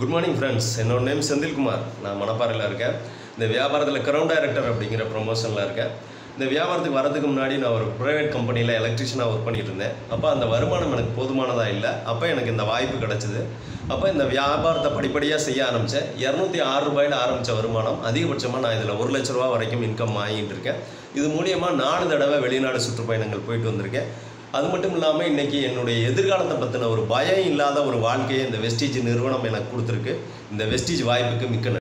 good morning friends என்னோட name Senthilkumar நான் மணப்பாறையில் இருக்கேன் இந்த வியாபாரத்தில் கிரவுண்ட் டைரக்டர் அப்படிங்கிற ப்ரொமோஷனில் இருக்கேன் இந்த வியாபாரத்துக்கு வரதுக்கு முன்னாடி நான் ஒரு ப்ரைவேட் கம்பெனியில் எலக்ட்ரிஷியனாக ஒர்க் பண்ணிட்டு இருந்தேன் அப்போ அந்த வருமானம் எனக்கு போதுமானதாக இல்லை அப்போ எனக்கு இந்த வாய்ப்பு கிடச்சிது அப்போ இந்த வியாபாரத்தை படிப்படியாக செய்ய ஆரம்பித்தேன் இரநூத்தி ஆறு ரூபாயில் ஆரம்பித்த வருமானம் அதிகபட்சமாக நான் இதில் ஒரு லட்ச ரூபா வரைக்கும் இன்கம் வாங்கிட்டு இருக்கேன் இது மூலியமாக நாலு தடவை வெளிநாடு சுற்றுப்பயணங்கள் போயிட்டு வந்திருக்கேன் அது மட்டும் இல்லாமல் இன்றைக்கி என்னுடைய எதிர்காலத்தை பற்றின ஒரு பயம் இல்லாத ஒரு வாழ்க்கையை இந்த வெஸ்டீஜ் நிறுவனம் எனக்கு கொடுத்துருக்கு இந்த வெஸ்டீஜ் வாய்ப்புக்கு மிக்க நன்றி